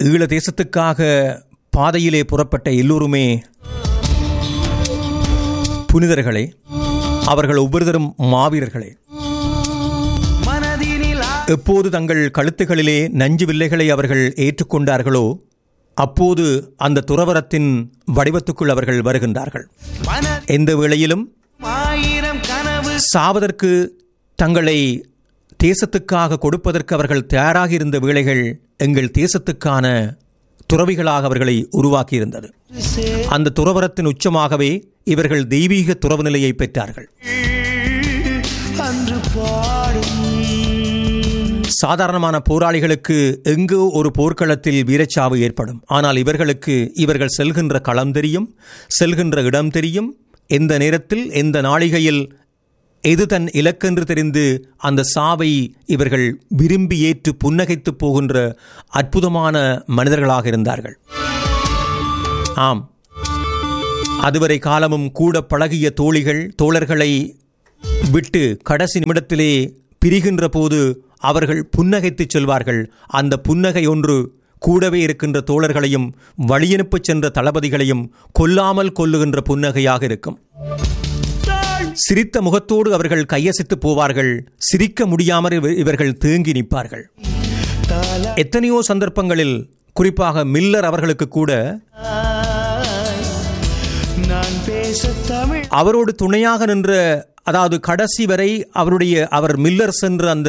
ஈழ தேசத்துக்காக பாதையிலே புறப்பட்ட எல்லோருமே புனிதர்களே அவர்கள் ஒவ்வொருத்தரும் மாவீரர்களே மனதினில் ஆ- எப்போது தங்கள் கழுத்துகளிலே நஞ்சு வில்லைகளை அவர்கள் ஏற்றுக்கொண்டார்களோ அப்போது அந்த துறவரத்தின் வடிவத்துக்குள் அவர்கள் வருகின்றார்கள் மன எந்த வேளையிலும் ஆயிரம் கனவு சாவதற்கு தங்களை தேசத்துக்காக கொடுப்பதற்கு அவர்கள் தயாராக இருந்த வேளைகள் எங்கள் தேசத்துக்கான துறவிகளாக அவர்களை உருவாக்கியிருந்தது சே அந்த துறவரத்தின் உச்சமாகவே இவர்கள் தெய்வீக துறவு நிலையை பெற்றார்கள் அன்று பாடும் சாதாரணமான போராளிகளுக்கு எங்கோ ஒரு போர்க்களத்தில் வீரச்சாவு ஏற்படும் ஆனால் இவர்களுக்கு இவர்கள் செல்கின்ற களம் தெரியும் செல்கின்ற இடம் தெரியும் எந்த நேரத்தில் எந்த நாளிகையில் எது தன் இலக்கென்று தெரிந்து அந்த சாவை இவர்கள் விரும்பி ஏற்று புன்னகைத்து போகின்ற அற்புதமான மனிதர்களாக இருந்தார்கள் ஆம் அதுவரை காலமும் கூட பழகிய தோழிகள் தோழர்களை விட்டு கடைசி நிமிடத்திலே பிரிகின்ற போது அவர்கள் புன்னகைத்துச் செல்வார்கள் அந்த புன்னகை ஒன்று கூடவே இருக்கின்ற தோழர்களையும் வழியனுப்பச் சென்ற தளபதிகளையும் கொல்லாமல் கொல்லுகின்ற புன்னகையாக இருக்கும் சிரித்த முகத்தோடு அவர்கள் கையசித்து போவார்கள் சிரிக்க முடியாமல் இவ- இவர்கள் தேங்கி நிற்பார்கள் தாலாய் எத்தனையோ சந்தர்ப்பங்களில் குறிப்பாக மில்லர் அவர்களுக்கு கூட நான் பேச தமிழ் அவரோடு துணையாக நின்ற அதாவது கடைசி வரை அவருடைய அவர் மில்லர் சென்ற அந்த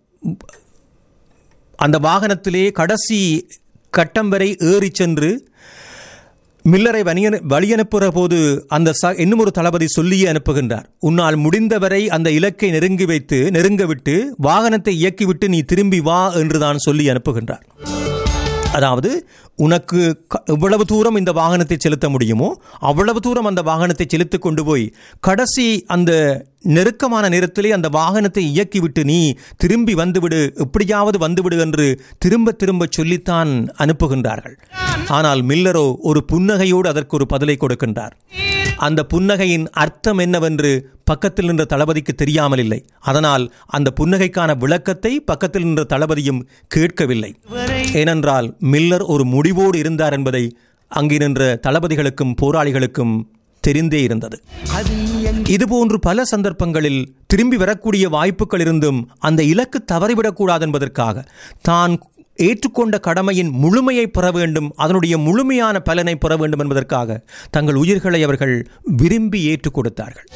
அந்த வாகனத்திலே கடைசி கட்டம் வரை ஏறி சென்று மில்லரை வணியனு வழியனுப்புகிற போது அந்த ச இன்னும் ஒரு தளபதி சொல்லியே அனுப்புகின்றார் உன்னால் முடிந்தவரை அந்த இலக்கை நெருங்கி வைத்து நெருங்க விட்டு வாகனத்தை இயக்கிவிட்டு நீ திரும்பி வா என்று தான் சொல்லி அனுப்புகின்றார் அதாவது உனக்கு க- எவ்வளவு தூரம் இந்த வாகனத்தை செலுத்த முடியுமோ அவ்வளவு தூரம் அந்த வாகனத்தை செலுத்திக் கொண்டு போய் கடைசி அந்த நெருக்கமான நேரத்திலே அந்த வாகனத்தை இயக்கிவிட்டு நீ திரும்பி வந்துவிடு எப்படியாவது வந்துவிடு என்று திரும்ப திரும்ப சொல்லித்தான் அனுப்புகின்றார்கள் ஆனால் மில்லரோ ஒரு புன்னகையோடு அதற்கு ஒரு பதிலை கொடுக்கின்றார் அந்த புன்னகையின் அர்த்தம் என்னவென்று பக்கத்தில் நின்ற தளபதிக்கு தெரியாமல் இல்லை அதனால் அந்த புன்னகைக்கான விளக்கத்தை பக்கத்தில் நின்ற தளபதியும் கேட்கவில்லை ஏனென்றால் மில்லர் ஒரு முடிவோடு இருந்தார் என்பதை அங்கே நின்ற தளபதிகளுக்கும் போராளிகளுக்கும் தெரிந்தே இருந்தது அது என் இதுபோன்று பல சந்தர்ப்பங்களில் திரும்பி வரக்கூடிய வாய்ப்புகள் இருந்தும் அந்த இலக்கு தவறிவிடக்கூடாது என்பதற்காக தான் ஏற்றுக்கொண்ட கடமையின் முழுமையை பெற வேண்டும் அதனுடைய முழுமையான பலனை பெற வேண்டும் என்பதற்காக தங்கள் உயிர்களை அவர்கள் விரும்பி ஏற்றுக் கொடுத்தார்கள்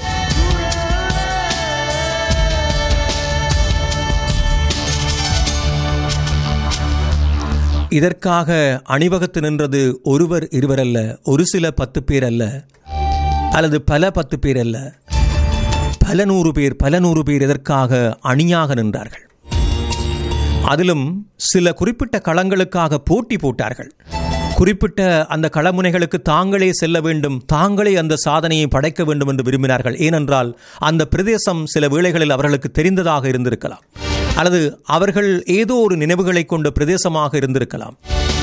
இதற்காக அணிவகுத்து நின்றது ஒருவர் இருவர் அல்ல ஒரு சில பத்து பேர் அல்ல அல்லது பல பத்து பேர் அல்ல பல நூறு பேர் பல நூறு பேர் இதற்காக அணியாக நின்றார்கள் அதிலும் சில குறிப்பிட்ட களங்களுக்காக போட்டி போட்டார்கள் குறிப்பிட்ட அந்த களமுனைகளுக்கு தாங்களே செல்ல வேண்டும் தாங்களே அந்த சாதனையை படைக்க வேண்டும் என்று விரும்பினார்கள் ஏனென்றால் அந்த பிரதேசம் சில வேளைகளில் அவர்களுக்கு தெரிந்ததாக இருந்திருக்கலாம் அல்லது அவர்கள் ஏதோ ஒரு நினைவுகளை கொண்ட பிரதேசமாக இருந்திருக்கலாம்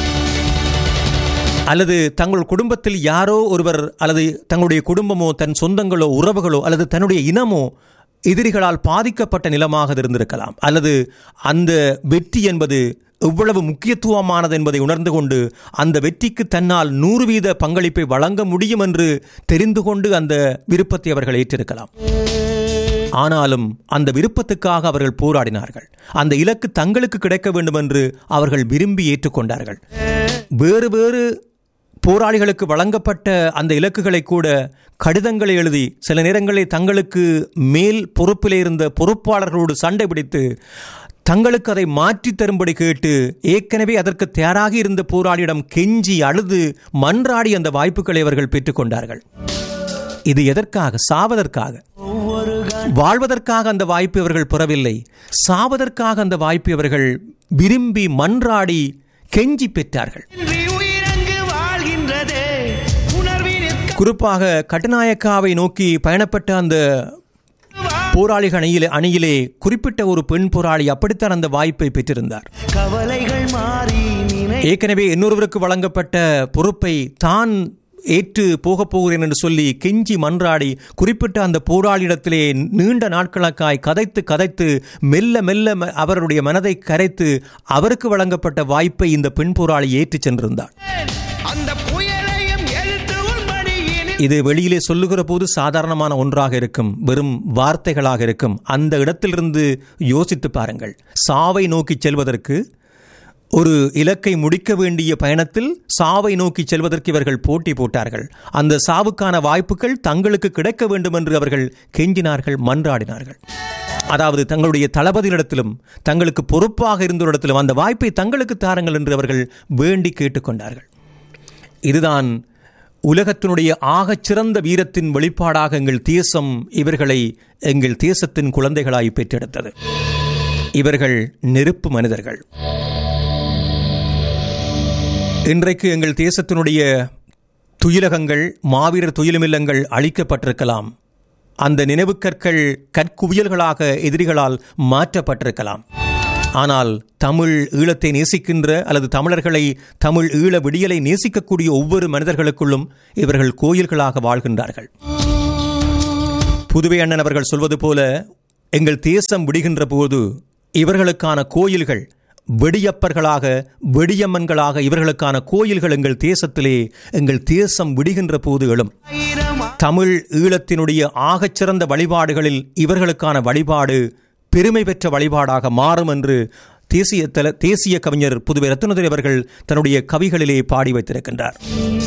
அல்லது தங்கள் குடும்பத்தில் யாரோ ஒருவர் அல்லது தங்களுடைய குடும்பமோ தன் சொந்தங்களோ உறவுகளோ அல்லது தன்னுடைய இனமோ எதிரிகளால் பாதிக்கப்பட்ட நிலமாக அது இருந்திருக்கலாம் அல்லது அந்த வெற்றி என்பது எவ்வளவு முக்கியத்துவமானது என்பதை உணர்ந்து கொண்டு அந்த வெற்றிக்கு தன்னால் நூறு வீத பங்களிப்பை வழங்க முடியும் என்று தெரிந்து கொண்டு அந்த விருப்பத்தை அவர்கள் ஏற்றிருக்கலாம் ஆனாலும் அந்த விருப்பத்துக்காக அவர்கள் போராடினார்கள் அந்த இலக்கு தங்களுக்கு கிடைக்க வேண்டும் என்று அவர்கள் விரும்பி ஏற்றுக்கொண்டார்கள் வேறு வேறு போராளிகளுக்கு வழங்கப்பட்ட அந்த இலக்குகளை கூட கடிதங்களை எழுதி சில நேரங்களில் தங்களுக்கு மேல் பொறுப்பிலே இருந்த பொறுப்பாளர்களோடு சண்டை பிடித்து தங்களுக்கு அதை மாற்றித் தரும்படி கேட்டு ஏற்கனவே அதற்கு தயாராகி இருந்த போராளியிடம் கெஞ்சி அழுது மன்றாடி அந்த வாய்ப்புகளை அவர்கள் பெற்றுக்கொண்டார்கள் இது எதற்காக சாவதற்காக ஒவ்வொரு வாழ்வதற்காக அந்த வாய்ப்பை அவர்கள் பெறவில்லை சாவதற்காக அந்த வாய்ப்பை அவர்கள் விரும்பி மன்றாடி கெஞ்சி பெற்றார்கள் கன்றி உயிரங்கு வாழ்கின்றதே உணர்வின் குறிப்பாக கட்டுநாயக்காவை நோக்கி பயணப்பட்ட அந்த போராளிகள் அணியிலே அணியிலே குறிப்பிட்ட ஒரு பெண் போராளி அப்படித்தான் அந்த வாய்ப்பை பெற்றிருந்தார் கவலைகள் மாறி நினை ஏற்கனவே இன்னொருவருக்கு வழங்கப்பட்ட பொறுப்பை தான் ஏற்று போகப் போகிறேன் என்று சொல்லி கெஞ்சி மன்றாடி குறிப்பிட்ட அந்த போராளியிடத்திலே நீண்ட நாட்களுக்காய் கதைத்து கதைத்து மெல்ல மெல்ல ம- அவருடைய மனதை கரைத்து அவருக்கு வழங்கப்பட்ட வாய்ப்பை இந்த பெண் போராளி ஏற்றுச் சென்றிருந்தார் அந்த புயலையும் எழுத்து உன் மடியினில் இது வெளியிலே சொல்லுகிற போது சாதாரணமான ஒன்றாக இருக்கும் வெறும் வார்த்தைகளாக இருக்கும் அந்த இடத்திலிருந்து யோசித்து பாருங்கள் சாவை நோக்கி செல்வதற்கு ஒரு இலக்கை முடிக்க வேண்டிய பயணத்தில் சாவை நோக்கி செல்வதற்கு இவர்கள் போட்டி போட்டார்கள் அந்த சாவுக்கான வாய்ப்புகள் தங்களுக்கு கிடைக்க வேண்டும் என்று அவர்கள் கெஞ்சினார்கள் மன்றாடினார்கள் அதாவது தங்களுடைய தளபதியிடத்திலும் தங்களுக்கு பொறுப்பாக இருந்தவரிடத்திலும் அந்த வாய்ப்பை தங்களுக்கு தாருங்கள் என்று அவர்கள் வேண்டி கேட்டுக்கொண்டார்கள் இதுதான் உலகத்தினுடைய ஆகச் சிறந்த வீரத்தின் வெளிப்பாடாக எங்கள் தேசம் இவர்களை எங்கள் தேசத்தின் குழந்தைகளாய் பெற்றெடுத்தது இவர்கள் நெருப்பு மனிதர்கள் இன்றைக்கு எங்கள் தேசத்தினுடைய துயிலகங்கள் மாவீரர் துயிலுமில்லங்கள் அழிக்கப்பட்டிருக்கலாம் அந்த நினைவுக்கற்கள் கற்குவியல்களாக எதிரிகளால் மாற்றப்பட்டிருக்கலாம் ஆனால் தமிழ் ஈழத்தை நேசிக்கின்ற அல்லது தமிழர்களை தமிழ் ஈழ விடியலை நேசிக்கக்கூடிய ஒவ்வொரு மனிதர்களுக்குள்ளும் இவர்கள் கோயில்களாக வாழ்கின்றார்கள் புதுவை அண்ணன் அவர்கள் சொல்வது போல எங்கள் தேசம் விடுகின்ற போது இவர்களுக்கான கோயில்கள் வெடியப்பர்களாக வெடியம்மன்களாக இவர்களுக்கான கோயில்கள் எங்கள் தேசத்திலே எங்கள் தேசம் விடுகின்ற போது எழும் ஆயிரம் தமிழ் ஈழத்தினுடைய ஆகச்சிறந்த வழிபாடுகளில் இவர்களுக்கான வழிபாடு பெருமை பெற்ற வழிபாடாக மாறும் என்று தேசிய தல தேசிய கவிஞர் புதுவை ரத்னதுரை அவர்கள் தன்னுடைய கவிகளிலே பாடி வைத்திருக்கின்றார்